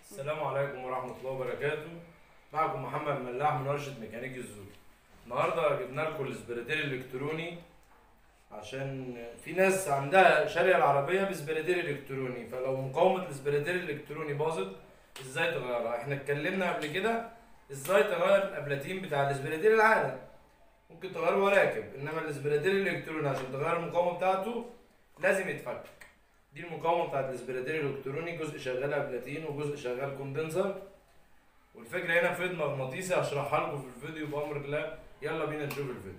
السلام عليكم ورحمة الله وبركاته معكم محمد ملاح من ورشة ميكانيك الزول النهاردة جبنا لكم الاسبريتير الإلكتروني عشان في ناس عندها شارية العربية باسبريتير إلكتروني فلو مقاومة الاسبريتير الإلكتروني باظت ازاي تغيرها احنا اتكلمنا قبل كده ازاي تغير الابلاتين بتاع الاسبريتير العادي ممكن تغيره وهو راكب انما الاسبريتير الإلكتروني عشان تغير المقاومة بتاعته لازم يتفك دي المقاومة بتاعت الاسبريتير الإلكتروني جزء شغال ابلاتين وجزء شغال كوندنسر والفكرة هنا فيض مغناطيسي هشرحها لكم في الفيديو بأمر الله يلا بينا نشوف الفيديو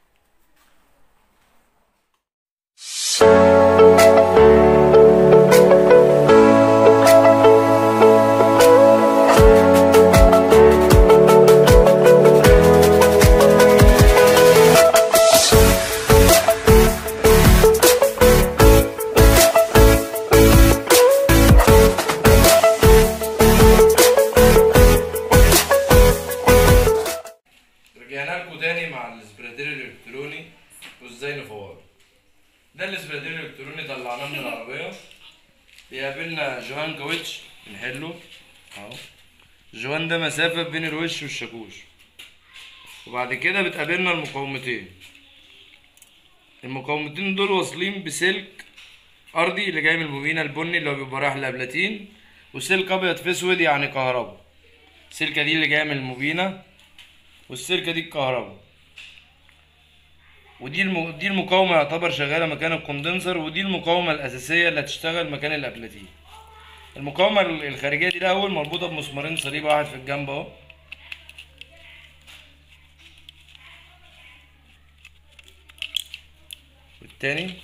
رجعنا لكم تاني مع الاسبريتير الإلكتروني وازاي نفوره ده الاسبريتير الإلكتروني طلعناه من العربية بيقابلنا جوان كاوتش بنحله اهو الجوان ده مسافة بين الوش والشاكوش وبعد كده بتقابلنا المقاومتين المقاومتين دول واصلين بسلك ارضي اللي جاي من المبينة البني اللي هو بيبقى رايح لابلاتين وسلك ابيض في اسود يعني كهرباء السلكة دي اللي جاية من المبينة والسلكة دي الكهرباء ودي الم... دي المقاومة يعتبر شغالة مكان الكوندنسر ودي المقاومة الأساسية اللي هتشتغل مكان الأبلاتين المقاومة ال- الخارجية دي الأول مربوطة بمسمارين صليب واحد في الجنب أهو والتاني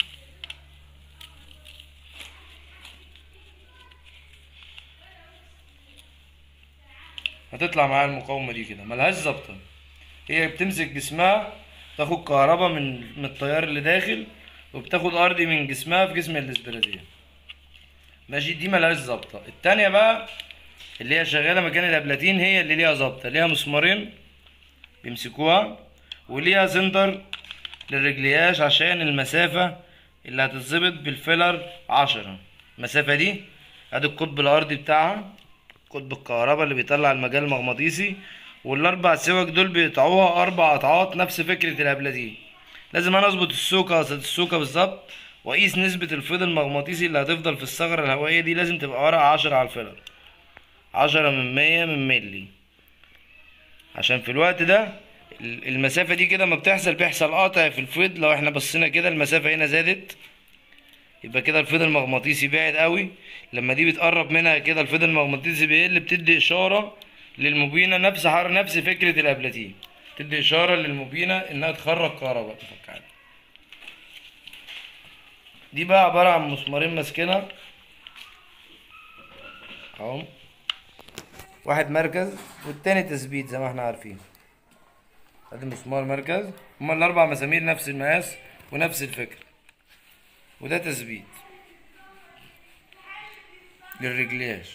هتطلع معايا المقاومة دي كده ملهاش ظابطة هي بتمسك جسمها تاخد كهرباء من من التيار اللي داخل وبتاخد ارضي من جسمها في جسم الاسبراتير ماشي دي ملهاش ظابطة التانية بقى اللي هي شغالة مكان الابلاتين هي اللي ليها ظابطة ليها مسمارين بيمسكوها وليها سنتر للرجلياش عشان المسافة اللي هتتظبط بالفيلر عشرة المسافة دي ادي القطب الارضي بتاعها قطب الكهرباء اللي بيطلع المجال المغناطيسي والاربع سوك دول بيقطعوها اربع قطعات نفس فكره الابلاتين لازم انا اظبط السوكه قصد السوكه بالظبط واقيس نسبه الفيض المغناطيسي اللي هتفضل في الثغره الهوائيه دي لازم تبقى ورقه عشرة على الفيلر عشرة من مية من ملي عشان في الوقت ده ال- المسافه دي كده ما بتحصل بيحصل قطع في الفيض لو احنا بصينا كده المسافه هنا زادت يبقى كده الفيض المغناطيسي بعد قوي لما دي بتقرب منها كده الفيض المغناطيسي بيقل بتدي اشاره للمبينه نفس حر نفس فكره الابلاتين تدي اشاره للمبينه انها تخرج كهرباء تفك عادي دي بقى عباره عن مسمارين ماسكينها اهو واحد مركز والتاني تثبيت زي ما احنا عارفين ادي مسمار مركز هما الاربع مسامير نفس المقاس ونفس الفكره وده تثبيت للرجلياش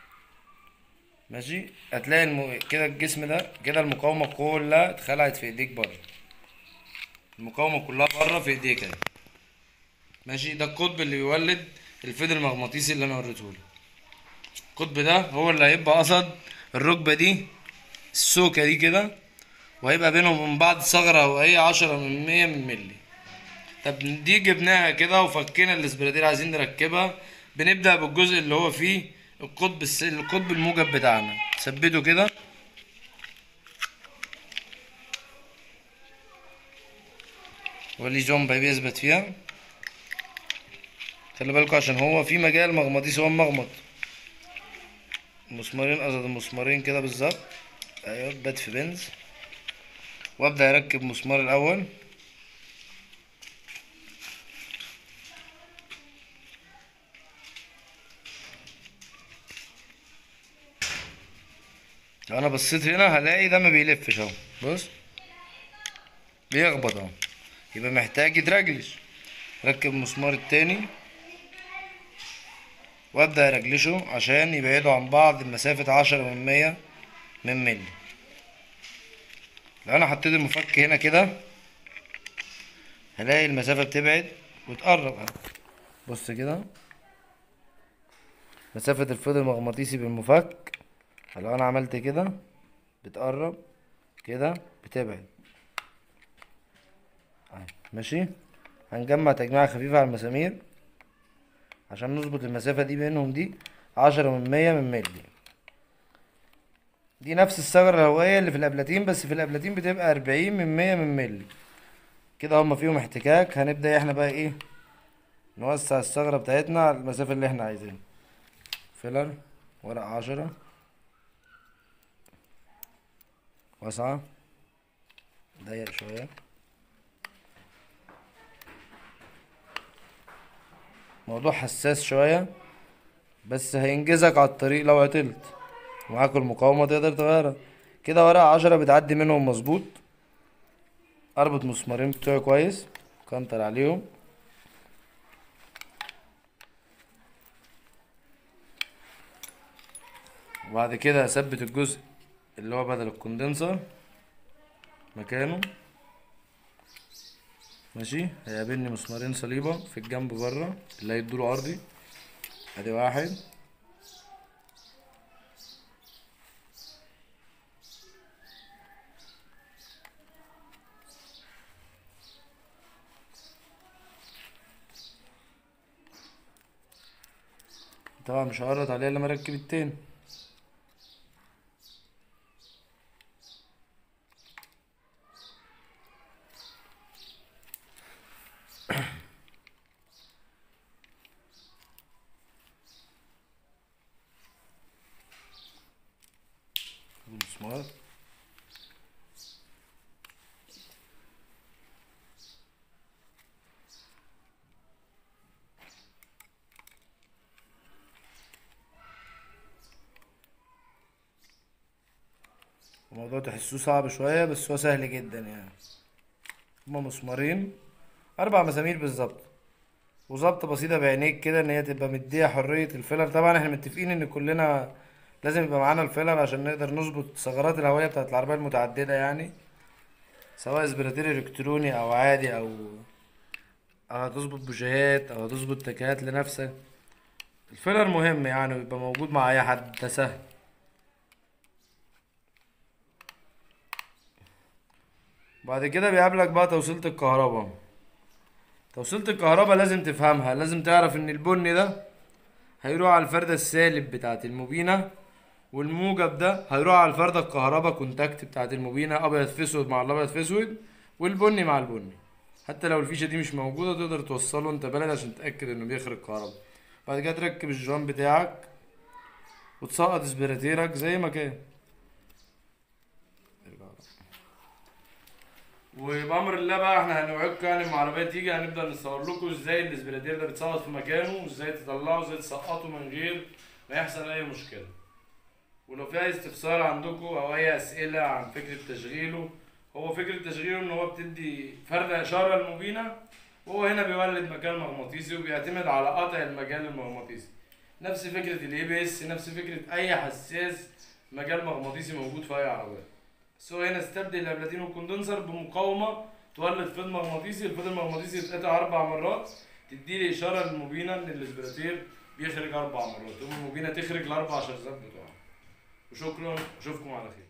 ماشي هتلاقي الم... كده الجسم ده كده المقاومة كلها اتخلعت في ايديك بره المقاومة كلها بره في ايديك اهي ماشي ده القطب اللي بيولد الفيض المغناطيسي اللي انا وريتهولك القطب ده هو اللي هيبقى قصد الركبة دي السوكة دي كده وهيبقى بينهم وبين بعض ثغرة هوائية عشرة من مية من ملي طب دي جبناها كده وفكينا الاسبرادير عايزين نركبها بنبدأ بالجزء اللي هو فيه القطب الس... القطب الموجب بتاعنا ثبته كده وليه جنب بيثبت فيها خلي بالكوا عشان هو في مجال مغناطيسي هو مغمط مسمارين قصد المسمارين كده بالظبط ايوه بات في بنز وابدا اركب مسمار الاول لو انا بصيت هنا هلاقي ده ما بيلفش اهو بص بيخبط اهو يبقى محتاج يترجلش ركب المسمار التاني وابدا ارجلشه عشان يبعدوا عن بعض بمسافة عشرة من مية من ملي لو انا حطيت المفك هنا كده هلاقي المسافة بتبعد وتقرب اهو بص كده مسافة الفيض المغناطيسي بالمفك لو انا عملت كده بتقرب كده بتبعد أهي، ماشي هنجمع تجميعة خفيفة على المسامير عشان نظبط المسافة دي بينهم دي عشرة من مية من ملي دي نفس الثغرة الهوائية اللي في الأبلاتين بس في الأبلاتين بتبقى أربعين من مية من ملي كده هما فيهم احتكاك هنبدأ احنا بقى ايه نوسع الثغرة بتاعتنا على المسافة اللي احنا عايزينها فيلر ورق عشرة واسعة ضيق شوية موضوع حساس شوية بس هينجزك على الطريق لو عطلت معاك المقاومة تقدر تغيرها كده ورقة عشرة بتعدي منهم مظبوط اربط مسمارين بتوعي كويس كنتر عليهم وبعد كده اثبت الجزء اللي هو بدل الكوندنسر مكانه ماشي هيقابلني مسمارين صليبة في الجنب بره اللي هيدوله ارضي ادي واحد طبعا مش هقرط عليه الا لما اركب التاني المسمار الموضوع تحسوه صعب شوية بس هو سهل جدا يعني هما مسمارين أربع مسامير بالظبط وظبطة بسيطة بعينيك كده إن هي تبقى مديها حرية الفيلر طبعا احنا متفقين إن كلنا لازم يبقى معانا الفيلر عشان نقدر نظبط ثغرات الهوية بتاعت العربية المتعددة يعني سواء اسبراتير إلكتروني أو عادي أو أو هتظبط بوجيهات أو هتظبط تكات لنفسك الفيلر مهم يعني ويبقى موجود مع أي حد ده سهل بعد كده بيقابلك بقى توصيلة الكهرباء توصيلة الكهرباء لازم تفهمها لازم تعرف ان البني ده هيروح على الفردة السالب بتاعت المبينة والموجب ده هيروح على الفردة الكهرباء كونتاكت بتاعت المبينة ابيض في اسود مع الابيض في اسود والبني مع البني حتى لو الفيشة دي مش موجودة تقدر توصله انت بلد عشان تتأكد انه بيخرج كهرباء بعد كده تركب الجوان بتاعك وتسقط اسبراتيرك زي ما كان وبأمر الله بقى احنا هنوعدكم يعني لما العربية تيجي هنبدأ نصور لكم ازاي الاسبراتير ده بيتصوت في مكانه وازاي تطلعه وازاي تسقطه من غير ما يحصل أي مشكلة ولو في أي استفسار عندكم أو أي أسئلة عن فكرة تشغيله هو فكرة تشغيله إن هو بتدي فردة إشارة المبينة وهو هنا بيولد مجال مغناطيسي وبيعتمد على قطع المجال المغناطيسي نفس فكرة الاي بي اس نفس فكرة أي حساس مجال مغناطيسي موجود في أي عربية بس هو هنا استبدل الابلاتين والكوندنسر بمقاومه تولد فيض مغناطيسي الفيض المغناطيسي يتقطع اربع مرات تدي لي اشاره للمبينه ان الاسبراتير بيخرج اربع مرات تقوم المبينه تخرج الاربع شرزات بتوعها وشكرا اشوفكم على خير